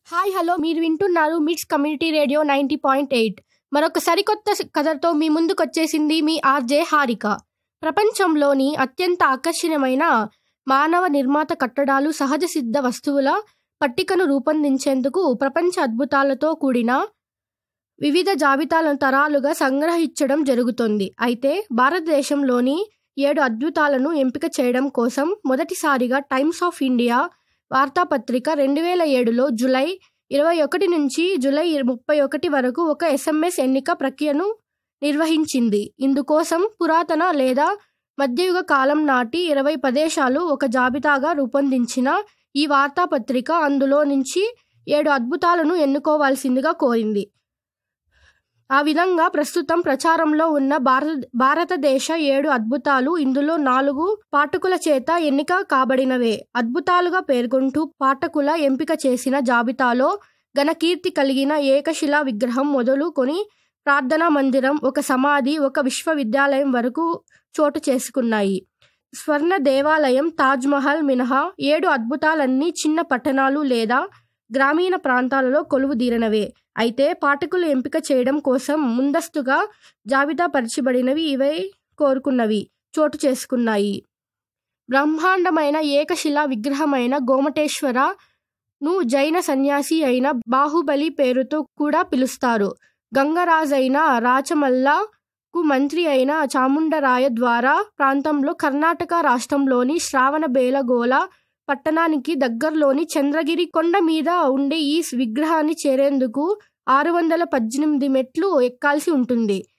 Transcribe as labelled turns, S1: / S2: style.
S1: hi hello మీరు వింటున్నారు mix community radio ninety point eight మరొక సరికొత్త స- కథతో మీ ముందుకొచ్చేసింది మీ ఆర్జే హారిక ప్రపంచంలోని అత్యంత ఆకర్షణీయమైన మానవ నిర్మాత కట్టడాలు సహజ సిద్ధ వస్తువుల పట్టికను రూపొందించేందుకు ప్రపంచ అద్భుతాలతో కూడిన వివిధ జాబితాలను తరాలుగా సంగ్రహించడం జరుగుతుంది అయితే భారతదేశంలోని ఏడు అద్భుతాలను ఎంపిక చేయడం కోసం మొదటిసారిగా టైమ్స్ ఆఫ్ ఇండియా వార్తాపత్రిక రెండు వేల ఏడులో జూలై ఇరవై ఒకటి నుంచి జూలై ముప్పై ఒకటి వరకు ఒక ఎస్ఎంఎస్ ఎన్నిక ప్రక్రియను నిర్వహించింది ఇందుకోసం పురాతన లేదా మధ్యయుగ కాలం నాటి ఇరవై ప్రదేశాలు ఒక జాబితాగా రూపొందించిన ఈ వార్తాపత్రిక అందులో నుంచి ఏడు అద్భుతాలను ఎన్నుకోవాల్సిందిగా కోరింది ఆ విధంగా ప్రస్తుతం ప్రచారంలో ఉన్న భారత భారతదేశ ఏడు అద్భుతాలు ఇందులో నాలుగు పాఠకుల చేత ఎన్నిక కాబడినవే అద్భుతాలుగా పేర్కొంటూ పాఠకుల ఎంపిక చేసిన జాబితాలో ఘనకీర్తి కలిగిన ఏకశిలా విగ్రహం మొదలుకొని ప్రార్థనా మందిరం ఒక సమాధి ఒక విశ్వవిద్యాలయం వరకు చోటు చేసుకున్నాయి స్వర్ణ దేవాలయం తాజ్మహల్ మినహా ఏడు అద్భుతాలన్నీ చిన్న పట్టణాలు లేదా గ్రామీణ ప్రాంతాలలో కొలువుదీరినవే అయితే పాఠకులు ఎంపిక చేయడం కోసం ముందస్తుగా జాబితా పరచబడినవి ఇవే కోరుకున్నవి చోటు చేసుకున్నాయి బ్రహ్మాండమైన ఏకశిలా విగ్రహమైన గోమటేశ్వర ను జైన సన్యాసి అయిన బాహుబలి పేరుతో కూడా పిలుస్తారు గంగరాజైన రాచమల్లకు మంత్రి అయిన చాముండరాయ ద్వారా ప్రాంతంలో కర్ణాటక రాష్ట్రంలోని శ్రావణబేలగోల పట్టణానికి దగ్గరలోని చంద్రగిరి కొండ మీద ఉండే ఈ విగ్రహాన్ని చేరేందుకు ఆరు వందల పద్దెనిమిది మెట్లు ఎక్కాల్సి ఉంటుంది